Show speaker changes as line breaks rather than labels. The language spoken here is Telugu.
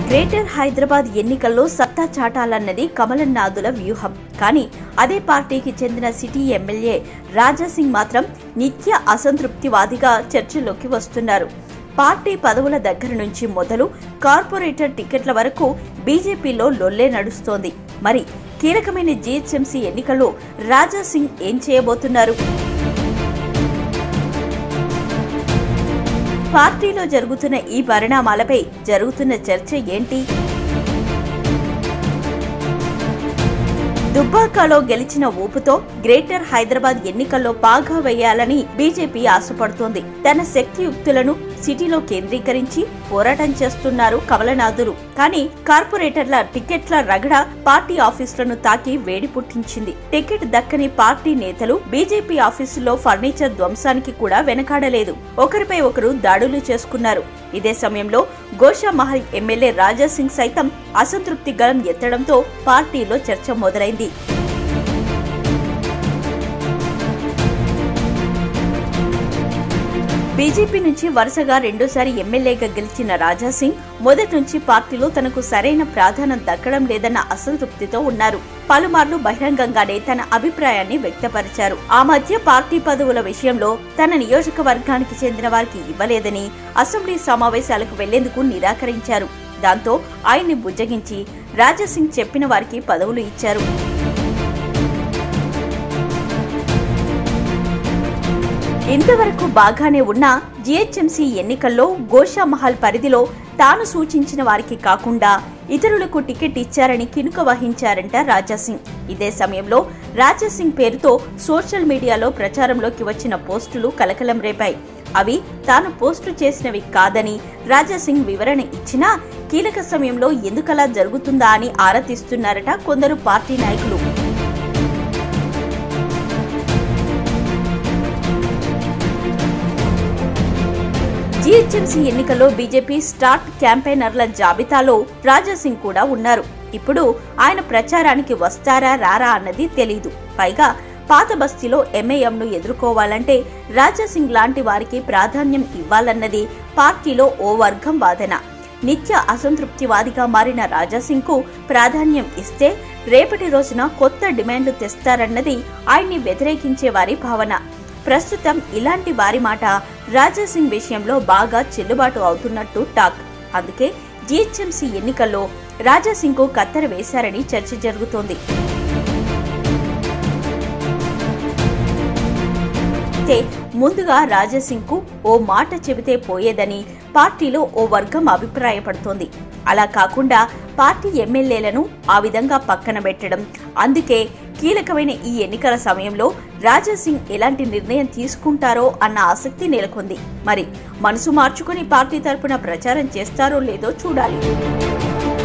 గ్రేటర్ హైదరాబాద్ ఎన్నికల్లో సత్తా చాటాలన్నది కమలనాథుల వ్యూహం కానీ అదే పార్టీకి చెందిన సిటీ ఎమ్మెల్యే రాజాసింగ్ మాత్రం నిత్య అసంతృప్తివాదిగా చర్చలోకి వస్తున్నారు పార్టీ పదవుల దగ్గర నుంచి మొదలు కార్పొరేటర్ టికెట్ల వరకు బీజేపీలో లొల్లే నడుస్తోంది మరి కీలకమైన జీహెచ్ఎంసీ ఎన్నికల్లో రాజాసింగ్ ఏం చేయబోతున్నారు పార్టీలో జరుగుతున్న ఈ పరిణామాలపై జరుగుతున్న చర్చ ఏంటి దుబ్బాకలో గెలిచిన ఊపుతో గ్రేటర్ హైదరాబాద్ ఎన్నికల్లో బాగా వేయాలని బీజేపీ ఆశపడుతోంది తన శక్తియుక్తులను సిటీలో కేంద్రీకరించి పోరాటం చేస్తున్నారు కమలనాథులు కానీ కార్పొరేటర్ల టికెట్ల రగడ పార్టీ ఆఫీసులను తాకి వేడి పుట్టించింది టికెట్ దక్కని పార్టీ నేతలు బీజేపీ ఆఫీసులో ఫర్నిచర్ ధ్వంసానికి కూడా వెనకాడలేదు ఒకరిపై ఒకరు దాడులు చేసుకున్నారు ఇదే సమయంలో గోషామహల్ ఎమ్మెల్యే రాజాసింగ్ సైతం అసంతృప్తి గళం ఎత్తడంతో పార్టీలో చర్చ మొదలైంది బీజేపీ నుంచి వరుసగా రెండోసారి ఎమ్మెల్యేగా గెలిచిన రాజాసింగ్ మొదటి నుంచి పార్టీలో తనకు సరైన ప్రాధాన్యం దక్కడం లేదన్న అసంతృప్తితో ఉన్నారు పలుమార్లు బహిరంగంగానే తన అభిప్రాయాన్ని వ్యక్తపరిచారు ఆ మధ్య పార్టీ పదవుల విషయంలో తన నియోజకవర్గానికి చెందిన వారికి ఇవ్వలేదని అసెంబ్లీ సమావేశాలకు వెళ్లేందుకు నిరాకరించారు దాంతో ఆయన్ని బుజ్జగించి రాజాసింగ్ చెప్పిన వారికి పదవులు ఇచ్చారు ఇంతవరకు బాగానే ఉన్న జీహెచ్ఎంసీ ఎన్నికల్లో గోషామహల్ పరిధిలో తాను సూచించిన వారికి కాకుండా ఇతరులకు టికెట్ ఇచ్చారని కినుక వహించారంట రాజాసింగ్ ఇదే సమయంలో రాజాసింగ్ పేరుతో సోషల్ మీడియాలో ప్రచారంలోకి వచ్చిన పోస్టులు కలకలం రేపాయి అవి తాను పోస్టు చేసినవి కాదని రాజాసింగ్ వివరణ ఇచ్చినా కీలక సమయంలో ఎందుకలా జరుగుతుందా అని ఆరా తీస్తున్నారట కొందరు పార్టీ నాయకులు జీహెచ్ఎంసీ ఎన్నికల్లో బీజేపీ స్టార్ట్ క్యాంపెయినర్ల జాబితాలో రాజాసింగ్ కూడా ఉన్నారు ఇప్పుడు ఆయన ప్రచారానికి వస్తారా రారా అన్నది తెలీదు పైగా పాత బస్తీలో ఎంఐఎంను ఎదుర్కోవాలంటే రాజాసింగ్ లాంటి వారికి ప్రాధాన్యం ఇవ్వాలన్నది పార్టీలో ఓ వర్గం వాదన నిత్య అసంతృప్తివాదిగా మారిన రాజాసింగ్ కు ప్రాధాన్యం ఇస్తే రేపటి రోజున కొత్త డిమాండ్లు తెస్తారన్నది ఆయన్ని వ్యతిరేకించే వారి భావన ప్రస్తుతం ఇలాంటి వారి మాట రాజాసింగ్ విషయంలో బాగా చెల్లుబాటు అవుతున్నట్టు టాక్ అందుకే జీహెచ్ఎంసీ ఎన్నికల్లో రాజాసింగ్ కు కత్తెర వేశారని చర్చ జరుగుతోంది అయితే ముందుగా రాజాసింగ్ కు ఓ మాట చెబితే పోయేదని పార్టీలో ఓ వర్గం అభిప్రాయపడుతోంది అలా కాకుండా పార్టీ ఎమ్మెల్యేలను ఆ విధంగా పక్కన పెట్టడం అందుకే కీలకమైన ఈ ఎన్నికల సమయంలో రాజాసింగ్ ఎలాంటి నిర్ణయం తీసుకుంటారో అన్న ఆసక్తి నెలకొంది మరి మనసు మార్చుకుని పార్టీ తరపున ప్రచారం చేస్తారో లేదో చూడాలి